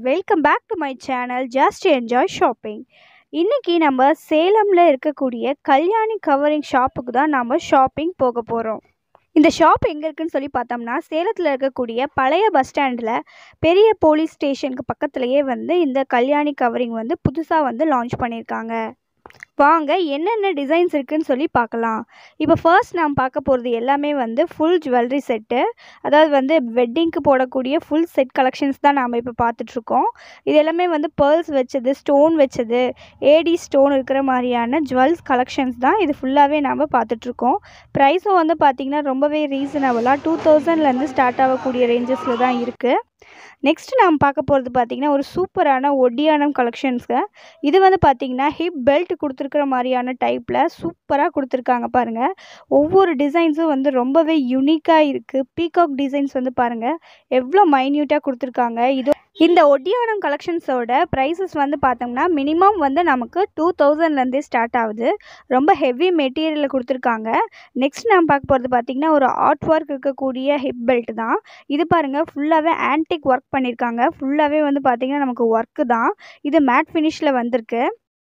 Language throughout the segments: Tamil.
welcome back to my channel just enjoy shopping இன்றைக்கி நம்ம சேலமில் இருக்கக்கூடிய கல்யாணி கவரிங் ஷாப்புக்கு தான் நம்ம ஷாப்பிங் போக போகிறோம் இந்த ஷாப் எங்கே இருக்குன்னு சொல்லி பார்த்தோம்னா சேலத்தில் இருக்கக்கூடிய பழைய பஸ் ஸ்டாண்டில் பெரிய போலீஸ் ஸ்டேஷனுக்கு பக்கத்துலேயே வந்து இந்த கல்யாணி கவரிங் வந்து புதுசாக வந்து லான்ச் பண்ணியிருக்காங்க வாங்க என்னென்ன டிசைன்ஸ் இருக்குன்னு சொல்லி பார்க்கலாம் இப்போ ஃபர்ஸ்ட் நாம் பார்க்க போகிறது எல்லாமே வந்து ஃபுல் ஜுவல்லரி செட்டு அதாவது வந்து வெட்டிங்க்கு போடக்கூடிய ஃபுல் செட் கலெக்ஷன்ஸ் தான் நாம் இப்போ பார்த்துட்ருக்கோம் இது எல்லாமே வந்து பேர்ல்ஸ் வச்சது ஸ்டோன் வச்சது ஏடி ஸ்டோன் இருக்கிற மாதிரியான ஜுவல்ஸ் கலெக்ஷன்ஸ் தான் இது ஃபுல்லாகவே நாம் பார்த்துட்ருக்கோம் ப்ரைஸும் வந்து பார்த்திங்கன்னா ரொம்பவே ரீசனபுளாக டூ தௌசண்ட்லேருந்து ஸ்டார்ட் ஆகக்கூடிய ரேஞ்சஸில் தான் இருக்குது நெக்ஸ்ட் நாம் பார்க்க போகிறது பார்த்திங்கன்னா ஒரு சூப்பரான ஒட்டியானம் கலெக்ஷன்ஸு இது வந்து பார்த்திங்கன்னா ஹிப் பெல்ட் கொடுத்துருக்குற மாதிரியான டைப்பில் சூப்பராக கொடுத்துருக்காங்க பாருங்கள் ஒவ்வொரு டிசைன்ஸும் வந்து ரொம்பவே யூனிக்காக இருக்குது பீகாக் டிசைன்ஸ் வந்து பாருங்கள் எவ்வளோ மைன்யூட்டாக கொடுத்துருக்காங்க இது இந்த ஒட்டியானம் கலெக்ஷன்ஸோட ப்ரைஸஸ் வந்து பார்த்தோம்னா மினிமம் வந்து நமக்கு டூ தௌசண்ட்லேருந்தே ஸ்டார்ட் ஆகுது ரொம்ப ஹெவி மெட்டீரியலில் கொடுத்துருக்காங்க நெக்ஸ்ட் நாம் பார்க்க போகிறது பார்த்திங்கன்னா ஒரு ஆர்ட் ஒர்க் இருக்கக்கூடிய ஹிப் பெல்ட் தான் இது பாருங்கள் ஃபுல்லாகவே ஆன்டிக் ஒர்க் பண்ணியிருக்காங்க ஃபுல்லாகவே வந்து பார்த்திங்கன்னா நமக்கு ஒர்க்கு தான் இது மேட் ஃபினிஷில் வந்திருக்கு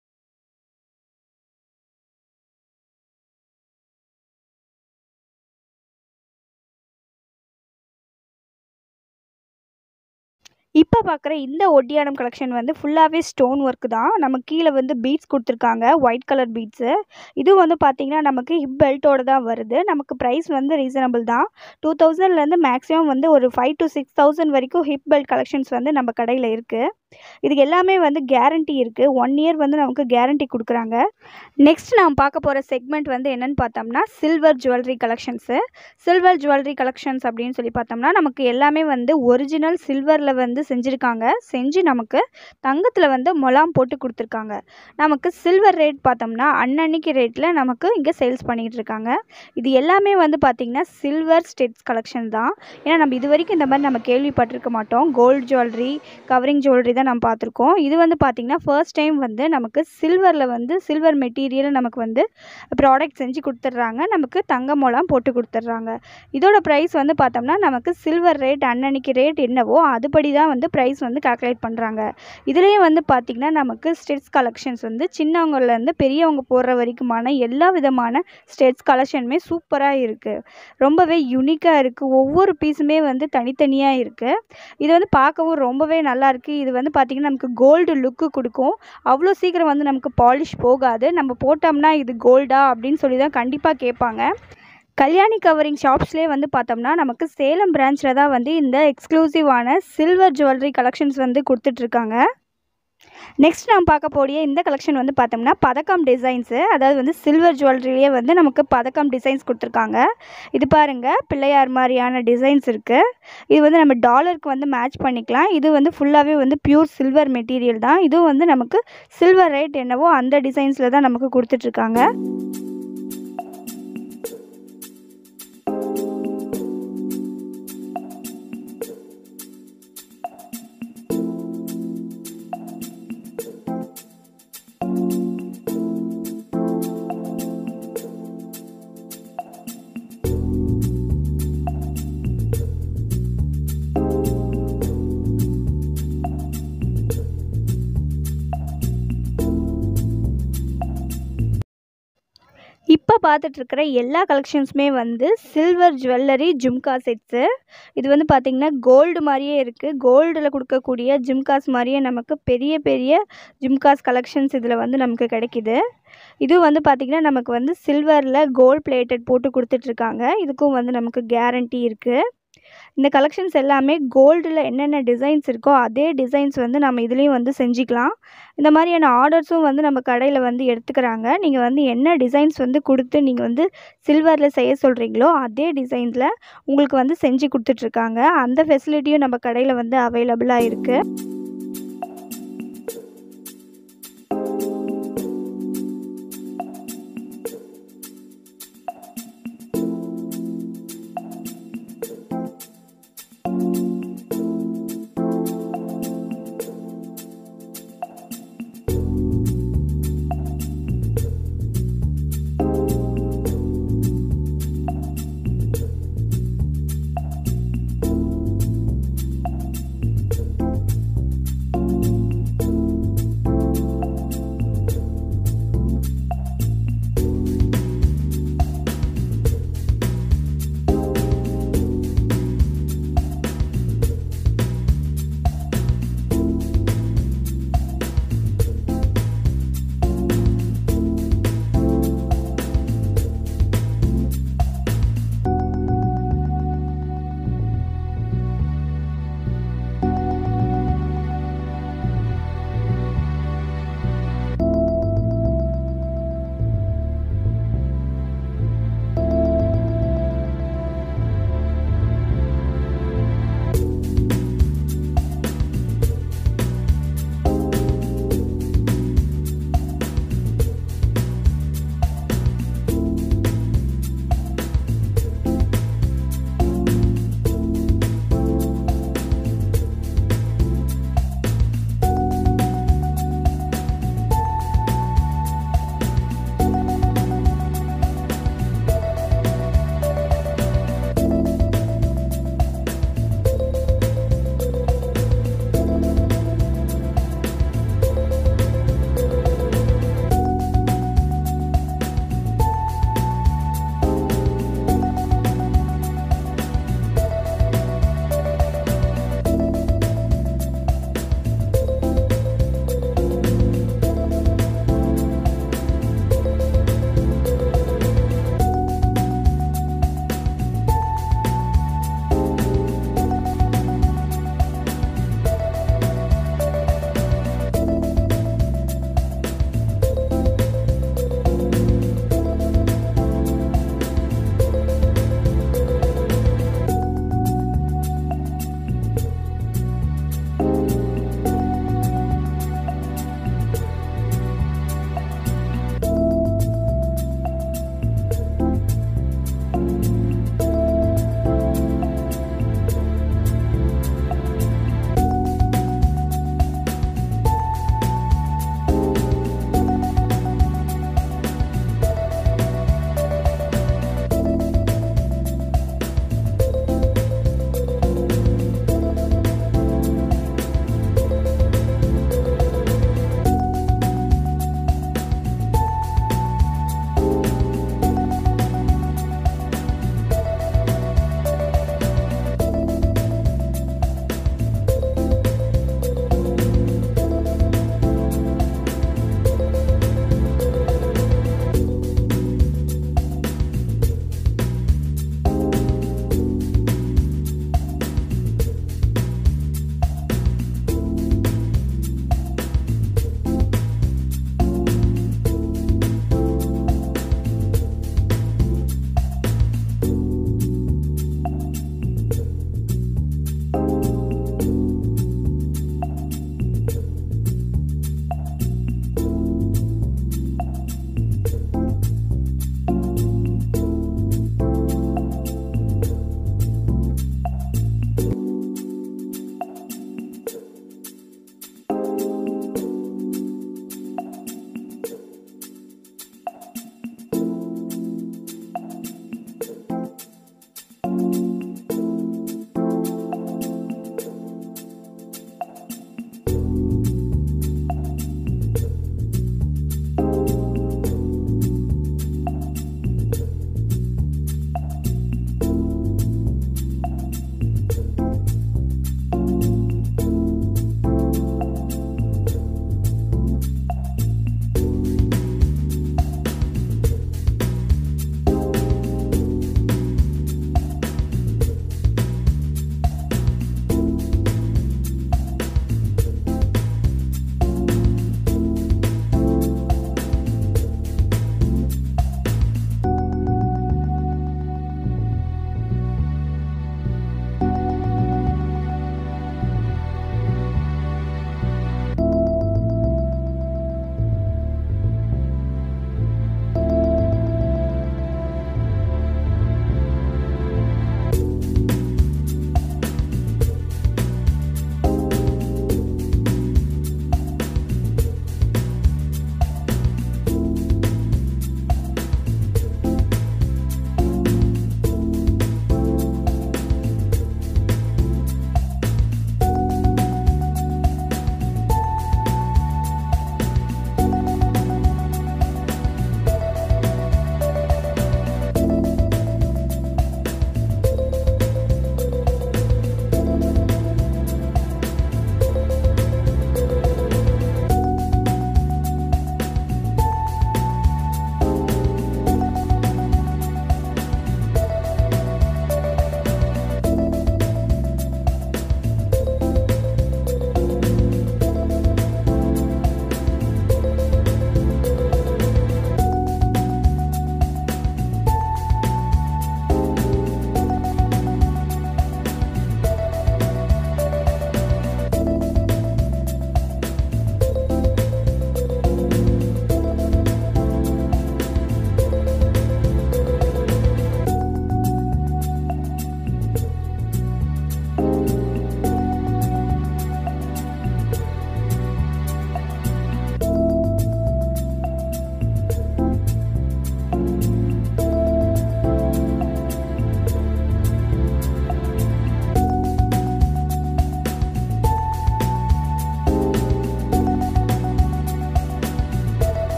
இப்போ பார்க்குற இந்த ஒட்டியானம் கலெக்ஷன் வந்து ஃபுல்லாகவே ஸ்டோன் ஒர்க் தான் நமக்கு கீழே வந்து பீட்ஸ் கொடுத்துருக்காங்க ஒயிட் கலர் பீட்ஸு இது வந்து பார்த்திங்கன்னா நமக்கு ஹிப் பெல்ட்டோடு தான் வருது நமக்கு ப்ரைஸ் வந்து ரீசனபிள் தான் டூ தௌசண்ட்லேருந்து மேக்ஸிமம் வந்து ஒரு ஃபைவ் டு சிக்ஸ் தௌசண்ட் வரைக்கும் ஹிப் பெல்ட் கலெக்ஷன்ஸ் வந்து நம்ம கடையில் இருக்குது இதுக்கு எல்லாமே வந்து கேரண்டி இருக்குது ஒன் இயர் வந்து நமக்கு கேரண்டி கொடுக்குறாங்க நெக்ஸ்ட் நாம் பார்க்க போகிற செக்மெண்ட் வந்து என்னென்னு பார்த்தோம்னா silver jewellery collections silver jewellery collections அப்படின்னு சொல்லி பார்த்தோம்னா நமக்கு எல்லாமே வந்து ஒரிஜினல் சில்வரில் வந்து செஞ்சுருக்காங்க செஞ்சு நமக்கு தங்கத்தில் வந்து மொலாம் போட்டு கொடுத்துருக்காங்க நமக்கு சில்வர் ரேட் பார்த்தோம்னா அன்னன்னைக்கு ரேட்டில் நமக்கு இங்கே சேல்ஸ் பண்ணிகிட்டு இருக்காங்க இது எல்லாமே வந்து பார்த்திங்கன்னா சில்வர் ஸ்டெட்ஸ் கலெக்ஷன் தான் ஏன்னா நம்ம இது வரைக்கும் இந்த மாதிரி நம்ம கேள்விப்பட்டிருக்க மாட்டோம் கோல்டு ஜுவல்லரி கவரிங் ஜுவல்லரி தான் நம்ம பார்த்துருக்கோம் இது வந்து பார்த்திங்கன்னா ஃபர்ஸ்ட் டைம் வந்து நமக்கு சில்வரில் வந்து சில்வர் மெட்டீரியல் நமக்கு வந்து ப்ராடக்ட் செஞ்சு கொடுத்துட்றாங்க நமக்கு தங்க மூலம் போட்டு கொடுத்துட்றாங்க இதோட ப்ரைஸ் வந்து பார்த்தோம்னா நமக்கு சில்வர் ரேட் அன்னன்னைக்கு ரேட் என்னவோ அதுபடி தான் வந்து ப்ரைஸ் வந்து கால்குலேட் பண்ணுறாங்க இதுலேயே வந்து பார்த்திங்கன்னா நமக்கு ஸ்டெட்ஸ் கலெக்ஷன்ஸ் வந்து சின்னவங்கலேருந்து பெரியவங்க போடுற வரைக்குமான எல்லா விதமான ஸ்டெட்ஸ் கலெக்ஷனுமே சூப்பராக இருக்குது ரொம்பவே யூனிக்காக இருக்குது ஒவ்வொரு பீஸுமே வந்து தனித்தனியாக இருக்குது இது வந்து பார்க்கவும் ரொம்பவே நல்லா இருக்குது இது வந்து பார்த்திங்கன்னா நமக்கு கோல்டு லுக்கு கொடுக்கும் அவ்வளோ சீக்கிரம் வந்து நமக்கு பாலிஷ் போகாது நம்ம போட்டோம்னா இது கோல்டா அப்படின்னு சொல்லி தான் கண்டிப்பாக கேட்பாங்க கல்யாணி கவரிங் ஷாப்ஸ்லேயே வந்து பார்த்தோம்னா நமக்கு சேலம் பிரான்ச்சில் தான் வந்து இந்த எக்ஸ்க்ளூசிவான சில்வர் ஜுவல்லரி கலெக்ஷன்ஸ் வந்து கொடுத்துட்ருக்காங்க நெக்ஸ்ட் நாம் பார்க்க போடிய இந்த கலெக்ஷன் வந்து பார்த்தோம்னா பதக்கம் டிசைன்ஸு அதாவது வந்து சில்வர் ஜுவல்லரிலேயே வந்து நமக்கு பதக்கம் டிசைன்ஸ் கொடுத்துருக்காங்க இது பாருங்கள் பிள்ளையார் மாதிரியான டிசைன்ஸ் இருக்குது இது வந்து நம்ம டாலருக்கு வந்து மேட்ச் பண்ணிக்கலாம் இது வந்து ஃபுல்லாகவே வந்து பியூர் சில்வர் மெட்டீரியல் தான் இதுவும் வந்து நமக்கு சில்வர் ரேட் என்னவோ அந்த டிசைன்ஸில் தான் நமக்கு கொடுத்துட்ருக்காங்க இப்போ பார்த்துட்ருக்கிற எல்லா கலெக்ஷன்ஸுமே வந்து சில்வர் ஜுவல்லரி ஜும்கா செட்ஸு இது வந்து பார்த்திங்கன்னா கோல்டு மாதிரியே இருக்குது கோல்டில் கொடுக்கக்கூடிய ஜும்காஸ் மாதிரியே நமக்கு பெரிய பெரிய ஜும்காஸ் கலெக்ஷன்ஸ் இதில் வந்து நமக்கு கிடைக்கிது இது வந்து பார்த்திங்கன்னா நமக்கு வந்து சில்வரில் கோல்ட் பிளேட்டட் போட்டு கொடுத்துட்ருக்காங்க இதுக்கும் வந்து நமக்கு கேரண்டி இருக்குது இந்த கலெக்ஷன்ஸ் எல்லாமே கோல்டில் என்னென்ன டிசைன்ஸ் இருக்கோ அதே டிசைன்ஸ் வந்து நம்ம இதுலேயும் வந்து செஞ்சுக்கலாம் இந்த மாதிரியான ஆர்டர்ஸும் வந்து நம்ம கடையில் வந்து எடுத்துக்கிறாங்க நீங்கள் வந்து என்ன டிசைன்ஸ் வந்து கொடுத்து நீங்கள் வந்து சில்வரில் செய்ய சொல்கிறீங்களோ அதே டிசைன்ஸில் உங்களுக்கு வந்து செஞ்சு கொடுத்துட்ருக்காங்க அந்த ஃபெசிலிட்டியும் நம்ம கடையில் வந்து அவைலபிளாக இருக்குது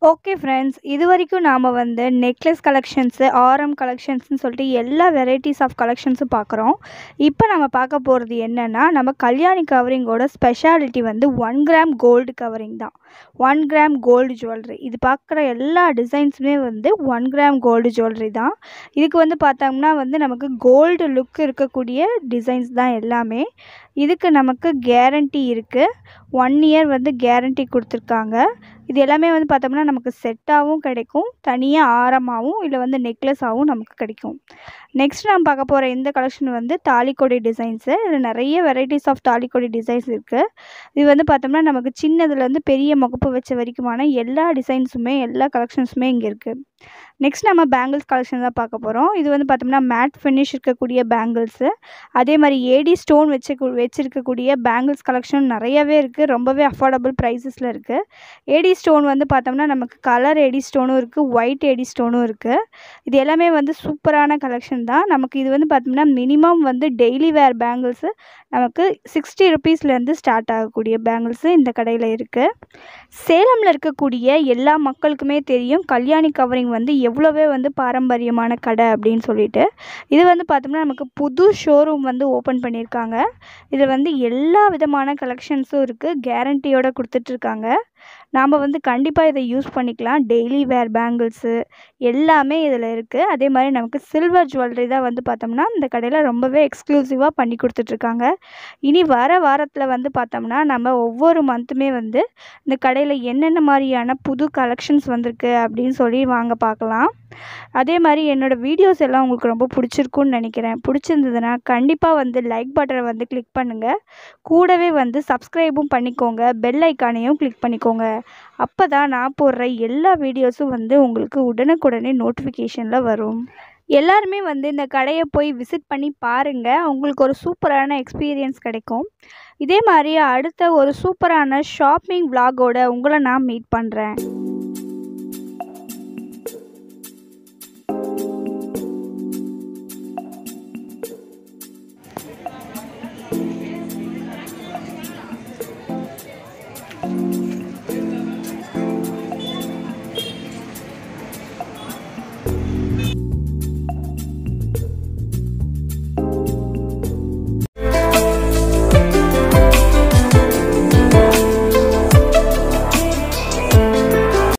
ஓகே ஃப்ரெண்ட்ஸ் இது வரைக்கும் நாம் வந்து நெக்லஸ் கலெக்ஷன்ஸு ஆரம் கலெக்ஷன்ஸ்னு சொல்லிட்டு எல்லா வெரைட்டிஸ் ஆஃப் கலெக்ஷன்ஸும் பார்க்குறோம் இப்போ நம்ம பார்க்க போகிறது என்னென்னா நம்ம கல்யாணி கவரிங்கோட ஸ்பெஷாலிட்டி வந்து ஒன் கிராம் கோல்டு கவரிங் தான் ஒன் கிராம் கோல்டு ஜுவல்லரி இது பார்க்குற எல்லா டிசைன்ஸுமே வந்து ஒன் கிராம் கோல்டு ஜுவல்லரி தான் இதுக்கு வந்து பார்த்தோம்னா வந்து நமக்கு கோல்டு லுக் இருக்கக்கூடிய டிசைன்ஸ் தான் எல்லாமே இதுக்கு நமக்கு கேரண்டி இருக்குது ஒன் இயர் வந்து கேரண்டி கொடுத்துருக்காங்க இது எல்லாமே வந்து பார்த்தோம்னா நமக்கு செட்டாகவும் கிடைக்கும் தனியாக ஆரமாகவும் இல்லை வந்து நெக்லஸாகவும் நமக்கு கிடைக்கும் நெக்ஸ்ட் நம்ம பார்க்க போகிற இந்த கலெக்ஷன் வந்து தாலிக்கொடி டிசைன்ஸு இதில் நிறைய வெரைட்டிஸ் ஆஃப் தாலிக்கொடி டிசைன்ஸ் இருக்குது இது வந்து பார்த்தோம்னா நமக்கு சின்னதுலேருந்து பெரிய முகப்பு வச்ச வரைக்குமான எல்லா டிசைன்ஸுமே எல்லா கலெக்ஷன்ஸுமே இங்கே இருக்குது நெக்ஸ்ட் நம்ம பேங்கிள்ஸ் கலெக்ஷன் தான் பார்க்க போகிறோம் இது வந்து பார்த்தோம்னா மேட் ஃபினிஷ் இருக்கக்கூடிய பேங்கிள்ஸு அதே மாதிரி ஏடி ஸ்டோன் வச்சு வச்சுருக்கக்கூடிய பேங்கிள்ஸ் கலெக்ஷன் நிறையவே இருக்குது ரொம்பவே அஃபோர்டபுள் ப்ரைஸஸில் இருக்குது ஏடி ஸ்டோன் வந்து பார்த்தோம்னா நமக்கு கலர் ஏடி ஸ்டோனும் இருக்குது ஒயிட் ஏடி ஸ்டோனும் இருக்குது இது எல்லாமே வந்து சூப்பரான கலெக்ஷன் தான் நமக்கு இது வந்து பார்த்தோம்னா மினிமம் வந்து டெய்லி வேர் பேங்கிள்ஸு நமக்கு சிக்ஸ்டி ருபீஸ்லேருந்து ஸ்டார்ட் ஆகக்கூடிய பேங்கிள்ஸு இந்த கடையில் இருக்குது சேலமில் இருக்கக்கூடிய எல்லா மக்களுக்குமே தெரியும் கல்யாணி கவரிங் வந்து எவ்வளோவே வந்து பாரம்பரியமான கடை அப்படின்னு சொல்லிட்டு இது வந்து பார்த்தோம்னா நமக்கு புது ஷோரூம் வந்து ஓப்பன் பண்ணியிருக்காங்க இதில் வந்து எல்லா விதமான கலெக்ஷன்ஸும் இருக்குது கேரண்டியோடு கொடுத்துட்ருக்காங்க நாம் வந்து கண்டிப்பாக இதை யூஸ் பண்ணிக்கலாம் டெய்லி வேர் பேங்கிள்ஸு எல்லாமே இதில் இருக்குது அதே மாதிரி நமக்கு சில்வர் ஜுவல்லரி தான் வந்து பார்த்தோம்னா இந்த கடையில் ரொம்பவே எக்ஸ்க்ளூசிவாக பண்ணி கொடுத்துட்ருக்காங்க இனி வர வாரத்தில் வந்து பார்த்தோம்னா நம்ம ஒவ்வொரு மந்த்துமே வந்து இந்த கடையில் என்னென்ன மாதிரியான புது கலெக்ஷன்ஸ் வந்திருக்கு அப்படின்னு சொல்லி வாங்க பார்க்கலாம் அதே மாதிரி என்னோடய வீடியோஸ் எல்லாம் உங்களுக்கு ரொம்ப பிடிச்சிருக்குன்னு நினைக்கிறேன் பிடிச்சிருந்ததுன்னா கண்டிப்பாக வந்து லைக் பட்டனை வந்து கிளிக் பண்ணுங்கள் கூடவே வந்து சப்ஸ்கிரைபும் பண்ணிக்கோங்க பெல் ஐக்கானையும் கிளிக் பண்ணிக்கோங்க அப்போ தான் நான் போடுற எல்லா வீடியோஸும் வந்து உங்களுக்கு உடனுக்குடனே நோட்டிஃபிகேஷனில் வரும் எல்லாருமே வந்து இந்த கடையை போய் விசிட் பண்ணி பாருங்கள் உங்களுக்கு ஒரு சூப்பரான எக்ஸ்பீரியன்ஸ் கிடைக்கும் இதே மாதிரி அடுத்த ஒரு சூப்பரான ஷாப்பிங் விலாகோட உங்களை நான் மீட் பண்ணுறேன்